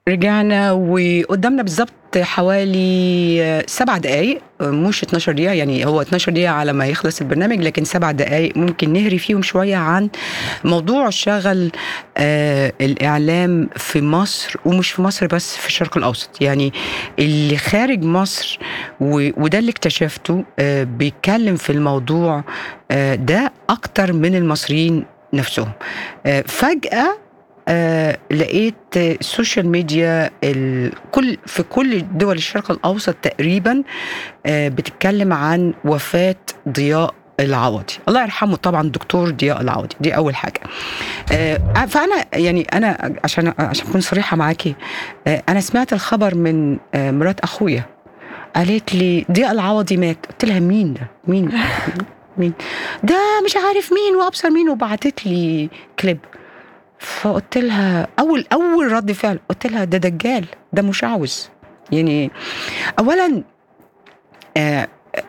رجعنا وقدامنا بالظبط حوالي سبع دقايق مش 12 دقيقة يعني هو 12 دقيقة على ما يخلص البرنامج لكن سبع دقايق ممكن نهري فيهم شوية عن موضوع شغل آه الإعلام في مصر ومش في مصر بس في الشرق الأوسط يعني اللي خارج مصر وده اللي اكتشفته آه بيتكلم في الموضوع آه ده أكتر من المصريين نفسهم آه فجأة آه لقيت السوشيال ميديا كل في كل دول الشرق الاوسط تقريبا آه بتتكلم عن وفاه ضياء العوضي الله يرحمه طبعا دكتور ضياء العوضي دي اول حاجه آه فانا يعني انا عشان عشان اكون صريحه معاكي آه انا سمعت الخبر من آه مرات اخويا قالت لي ضياء العوضي مات قلت لها مين ده مين مين ده مش عارف مين وابصر مين وبعتت لي كليب فقلت لها اول اول رد فعل قلت لها ده دجال ده مشعوذ يعني اولا آه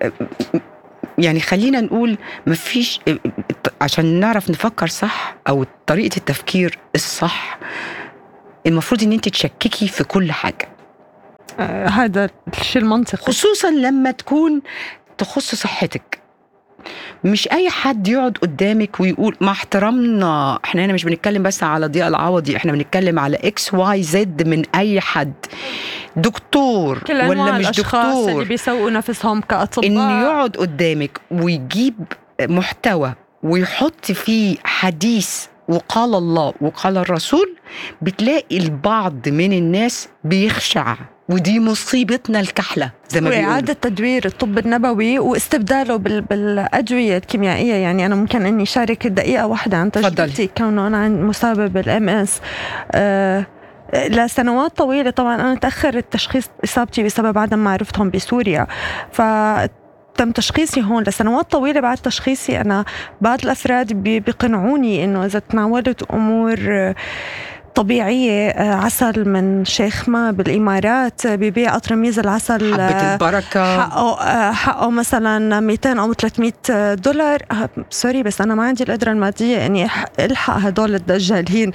يعني خلينا نقول مفيش عشان نعرف نفكر صح او طريقه التفكير الصح المفروض ان انت تشككي في كل حاجه آه هذا الشيء المنطقي خصوصا لما تكون تخص صحتك مش اي حد يقعد قدامك ويقول مع احترامنا احنا هنا مش بنتكلم بس على ضياء العوضي احنا بنتكلم على اكس واي زد من اي حد دكتور كل ولا مش دكتور اللي بيسوقوا نفسهم كاطباء انه يقعد قدامك ويجيب محتوى ويحط فيه حديث وقال الله وقال الرسول بتلاقي البعض من الناس بيخشع ودي مصيبتنا الكحلة زي ما بيقولوا وإعادة تدوير الطب النبوي واستبداله بال... بالأدوية الكيميائية يعني أنا ممكن إني شارك دقيقة واحدة عن تجربتي كونه أنا مصابة بالإم إس آه لسنوات طويلة طبعا أنا تأخر التشخيص إصابتي بسبب عدم معرفتهم بسوريا ف تم تشخيصي هون لسنوات طويلة بعد تشخيصي أنا بعض الأفراد بيقنعوني إنه إذا تناولت أمور طبيعية عسل من شيخ ما بالإمارات ببيع أطرميز العسل حبة البركة حقه, حقه مثلا 200 أو 300 دولار سوري بس أنا ما عندي القدرة المادية إني ألحق هدول الدجالين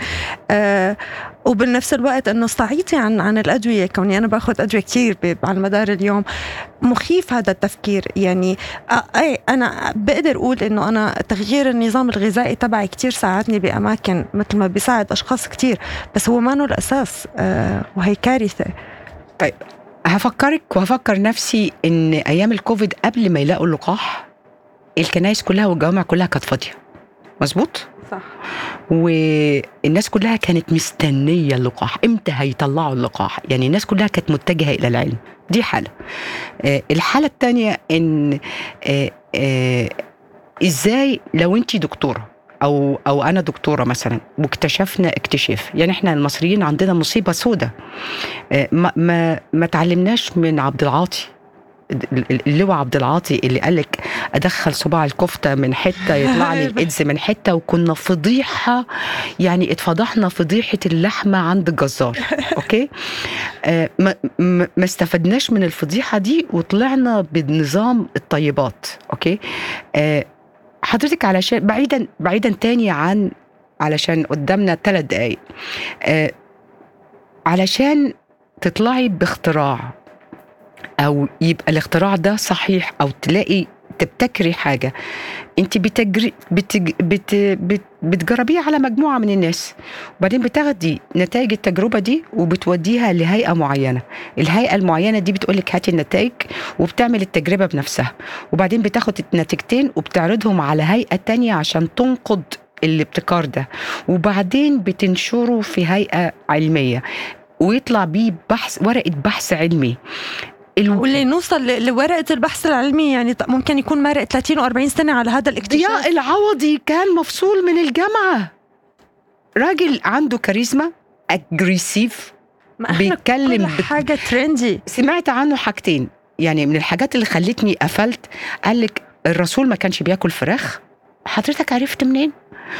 وبنفس الوقت انه استعيطي عن عن الادويه كوني انا باخذ ادويه كثير على مدار اليوم مخيف هذا التفكير يعني اي انا بقدر اقول انه انا تغيير النظام الغذائي تبعي كثير ساعدني باماكن مثل ما بيساعد اشخاص كثير بس هو ما الاساس وهي كارثه طيب هفكرك وهفكر نفسي ان ايام الكوفيد قبل ما يلاقوا اللقاح الكنائس كلها والجوامع كلها كانت فاضيه مظبوط صح والناس كلها كانت مستنيه اللقاح امتى هيطلعوا اللقاح يعني الناس كلها كانت متجهه الى العلم دي حاله آه الحاله الثانيه ان آه آه ازاي لو انت دكتوره او او انا دكتوره مثلا واكتشفنا اكتشاف يعني احنا المصريين عندنا مصيبه سودة ما ما ما تعلمناش من عبد العاطي اللواء عبد العاطي اللي قال لك ادخل صباع الكفته من حته يطلع لي الايدز من حته وكنا فضيحه يعني اتفضحنا فضيحه اللحمه عند الجزار اوكي آه ما, ما استفدناش من الفضيحه دي وطلعنا بنظام الطيبات اوكي آه حضرتك علشان بعيدا بعيدا تاني عن علشان قدامنا ثلاث دقايق آه علشان تطلعي باختراع او يبقى الاختراع ده صحيح او تلاقي تبتكري حاجة انت بتجري بتج... بت... بت... بتجربيها على مجموعة من الناس وبعدين بتاخدي نتائج التجربة دي وبتوديها لهيئة معينة الهيئة المعينة دي بتقولك هاتي النتائج وبتعمل التجربة بنفسها وبعدين بتاخد النتيجتين وبتعرضهم على هيئة تانية عشان تنقض الابتكار ده وبعدين بتنشره في هيئة علمية ويطلع بيه بحث ورقة بحث علمي واللي نوصل لورقه البحث العلمي يعني ممكن يكون مارق 30 و40 سنه على هذا الاكتشاف ضياء العوضي كان مفصول من الجامعه راجل عنده كاريزما اجريسيف بيتكلم كل حاجه ترندي سمعت عنه حاجتين يعني من الحاجات اللي خلتني قفلت قال لك الرسول ما كانش بياكل فراخ حضرتك عرفت منين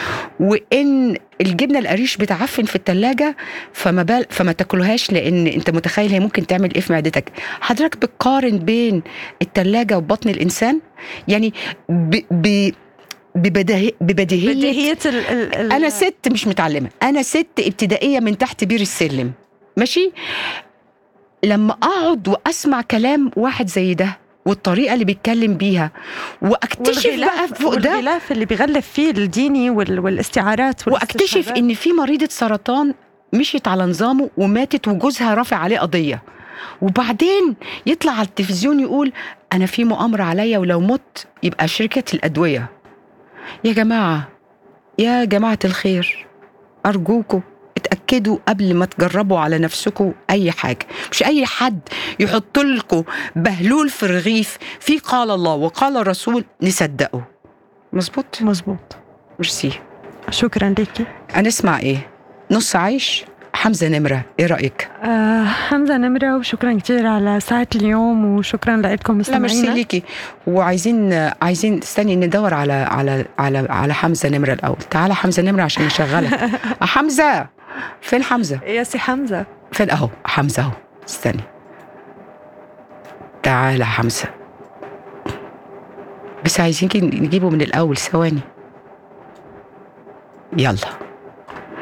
وان الجبنه القريش بتعفن في التلاجة فما بال فما تاكلوهاش لان انت متخيل هي ممكن تعمل ايه في معدتك حضرتك بتقارن بين التلاجة وبطن الانسان يعني ب... ب... ببديهية بديهية ال ال ال أنا ست مش متعلمة أنا ست ابتدائية من تحت بير السلم ماشي لما اقعد واسمع كلام واحد زي ده والطريقه اللي بيتكلم بيها واكتشف بقى فوق ده والغلاف اللي بيغلف فيه الديني وال... والاستعارات واكتشف ان في مريضه سرطان مشيت على نظامه وماتت وجوزها رافع عليه قضيه وبعدين يطلع على التلفزيون يقول انا في مؤامره عليا ولو مت يبقى شركه الادويه يا جماعه يا جماعه الخير ارجوكم اتاكدوا قبل ما تجربوا على نفسكم اي حاجه مش اي حد يحط لكم بهلول في الرغيف في قال الله وقال الرسول نصدقه مظبوط مظبوط ميرسي شكرا لك هنسمع ايه نص عيش حمزه نمره ايه رايك آه حمزه نمره وشكرا كثير على ساعه اليوم وشكرا لكم مستمعينا لا ميرسي ليكي وعايزين عايزين استني ندور على على على على حمزه نمره الاول تعالى حمزه نمره عشان نشغلها حمزه فين حمزه يا سي حمزه فين اهو حمزه اهو استني تعالى حمزه بس عايزين نجيبه من الاول ثواني يلا